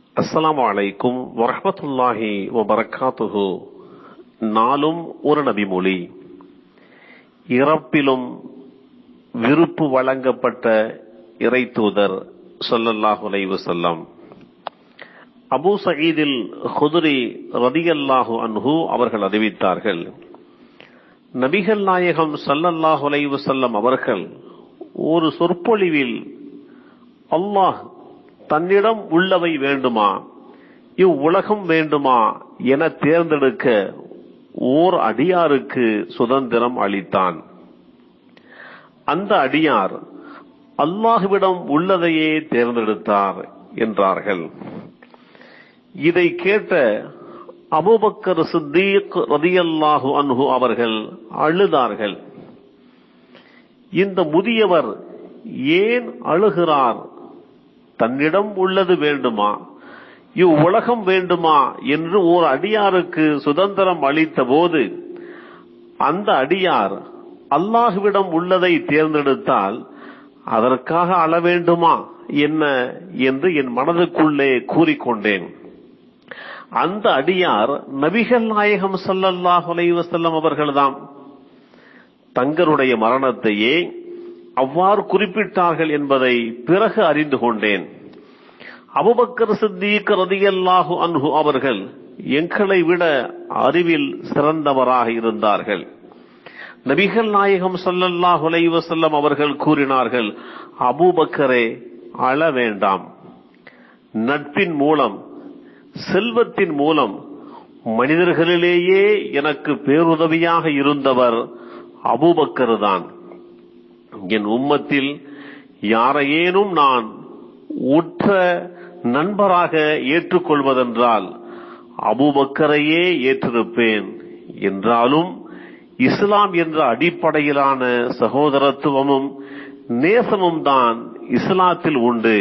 அஸ்ஸலாமு அலைக்கும் வரஹ்மத்துல்லாஹி வபரகாத்துஹு நாளும் ஒரு நபிமொழி இறப்பிலும் விருப்பு வழங்கப்பட்ட இறை தூதர் சொல்லல்லாஹு அலைஹி வஸல்லம் அபூ சயீதில் ஹுதுரி ரதியல்லாஹு அன்ஹு அவர்கள் அறிவித்தார்கள் நபிகள் நாயகம் ஸல்லல்லாஹு அலைஹி வஸல்லம் அவர்கள் ஒரு சொற்பொழிவில் அல்லாஹ் தன்னிடம் உள்ளவை வேண்டுமா இவ்வுலகம் வேண்டுமா என தேர்ந்தெடுக்க ஓர் அடியாருக்கு சுதந்திரம் அளித்தான் அந்த அடியார் அல்லாஹுவிடம் உள்ளதையே தேர்ந்தெடுத்தார் என்றார்கள் இதை கேட்ட அபுபக்கர் சித்தீக் ரதியல்லாஹு அன்ஹு அவர்கள் அழுதார்கள் இந்த முதியவர் ஏன் அழுகிறார் தன்னிடம் உள்ளது வேண்டுமா இவ்வுலகம் வேண்டுமா என்று ஓர் அடியாருக்கு சுதந்திரம் அளித்த போது அந்த அடியார் அல்லாஹுவிடம் உள்ளதை தேர்ந்தெடுத்தால் அதற்காக அழ வேண்டுமா என்ன என்று என் மனதுக்குள்ளே கூறிக்கொண்டேன் அந்த அடியார் நபிகள் நாயகம் சல்லல்லாஹ் அலைவசல்லம் அவர்கள்தான் தங்களுடைய மரணத்தையே அவ்வாறு குறிப்பிட்டார்கள் என்பதை பிறகு அறிந்து கொண்டேன் அபுபக்கர் சித்தீக் ரதியல்லாஹு அன்ஹு அவர்கள் எங்களை விட அறிவில் சிறந்தவராக இருந்தார்கள் நபிகள் நாயகம் சல்லல்லாஹு அலைவசல்லம் அவர்கள் கூறினார்கள் அபூபக்கரே அழ வேண்டாம் நட்பின் மூலம் செல்வத்தின் மூலம் மனிதர்களிலேயே எனக்கு பேருதவியாக இருந்தவர் அபூபக்கர் தான் என் உம்மத்தில் யாரையேனும் நான் உற்ற நண்பராக ஏற்றுக்கொள்வதென்றால் அபூபக்கரையே ஏற்றிருப்பேன் என்றாலும் இஸ்லாம் என்ற அடிப்படையிலான சகோதரத்துவமும் நேசமும் தான் இஸ்லாத்தில் உண்டு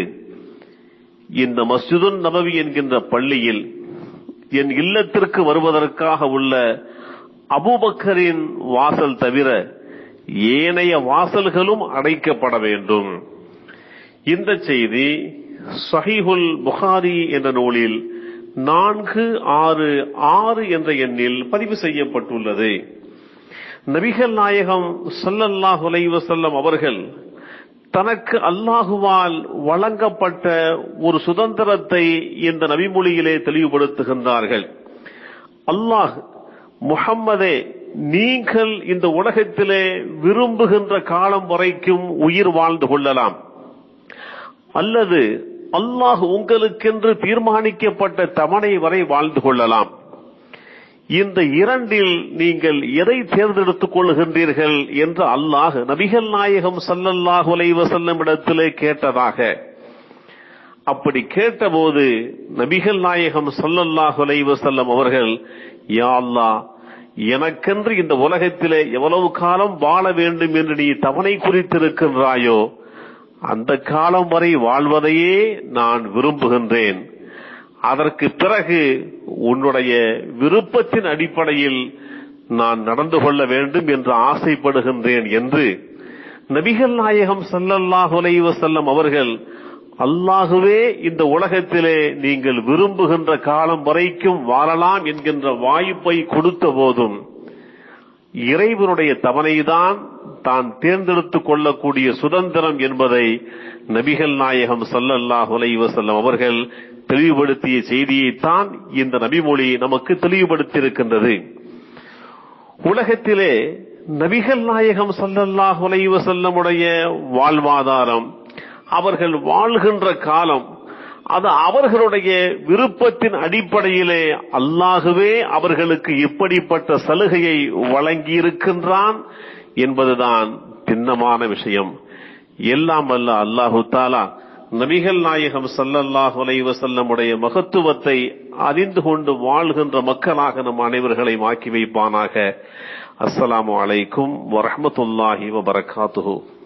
இந்த மஸ்ஜிதுன் நபவி என்கின்ற பள்ளியில் என் இல்லத்திற்கு வருவதற்காக உள்ள அபூபக்கரின் வாசல் தவிர ஏனைய வாசல்களும் அடைக்கப்பட வேண்டும் இந்த செய்தி சஹீஹுல் புகாரி என்ற நூலில் நான்கு ஆறு ஆறு என்ற எண்ணில் பதிவு செய்யப்பட்டுள்ளது நபிகள் நாயகம் சல்லல்லாஹு அலைவசல்லம் அவர்கள் தனக்கு அல்லாஹுவால் வழங்கப்பட்ட ஒரு சுதந்திரத்தை இந்த நபிமொழியிலே தெளிவுபடுத்துகின்றார்கள் அல்லாஹ் முகம்மதே நீங்கள் இந்த உலகத்திலே விரும்புகின்ற காலம் வரைக்கும் உயிர் வாழ்ந்து கொள்ளலாம் அல்லது அல்லாஹ் உங்களுக்கென்று தீர்மானிக்கப்பட்ட தவணை வரை வாழ்ந்து கொள்ளலாம் இந்த இரண்டில் நீங்கள் எதை தேர்ந்தெடுத்துக் கொள்கின்றீர்கள் என்று அல்லாஹ் நபிகள் நாயகம் சல்லல்லாஹு அலைவசல்லம் இடத்திலே கேட்டதாக அப்படி கேட்டபோது நபிகள் நாயகம் சல்லல்லாஹு அலைவசல்லம் அவர்கள் யா அல்லா எனக்கென்று இந்த உலகத்திலே எவ்வளவு காலம் வாழ வேண்டும் என்று நீ தவணை குறித்திருக்கின்றாயோ அந்த காலம் வரை வாழ்வதையே நான் விரும்புகின்றேன் அதற்கு பிறகு உன்னுடைய விருப்பத்தின் அடிப்படையில் நான் நடந்து கொள்ள வேண்டும் என்று ஆசைப்படுகின்றேன் என்று நபிகள் நாயகம் சல்லல்லாஹு அலைவசல்லம் அவர்கள் அல்லாகுவே இந்த உலகத்திலே நீங்கள் விரும்புகின்ற காலம் வரைக்கும் வாழலாம் என்கின்ற வாய்ப்பை கொடுத்த போதும் இறைவனுடைய தவணைதான் தான் தேர்ந்தெடுத்துக் கொள்ளக்கூடிய சுதந்திரம் என்பதை நபிகள் நாயகம் சல்லல்லாஹு அலைவசல்லம் அவர்கள் தெளிவுபடுத்திய செய்தியைத்தான் இந்த நபிமொழி நமக்கு தெளிவுபடுத்தியிருக்கின்றது உலகத்திலே நபிகள் நாயகம் சல்லல்லாஹு அலைவசல்லமுடைய வாழ்வாதாரம் அவர்கள் வாழ்கின்ற காலம் அது அவர்களுடைய விருப்பத்தின் அடிப்படையிலே அல்லாகவே அவர்களுக்கு இப்படிப்பட்ட சலுகையை வழங்கி இருக்கின்றான் என்பதுதான் திண்ணமான விஷயம் எல்லாம் அல்ல அல்லாஹு தாலா நபிகள் நாயகம் சல்லல்லாஹு அலைவசல்லமுடைய மகத்துவத்தை அறிந்து கொண்டு வாழ்கின்ற மக்களாக நம் அனைவர்களையும் ஆக்கி வைப்பானாக அஸ்ஸலாமு அலைக்கும் வரஹமத்துல்லாஹி வபரகாத்துஹு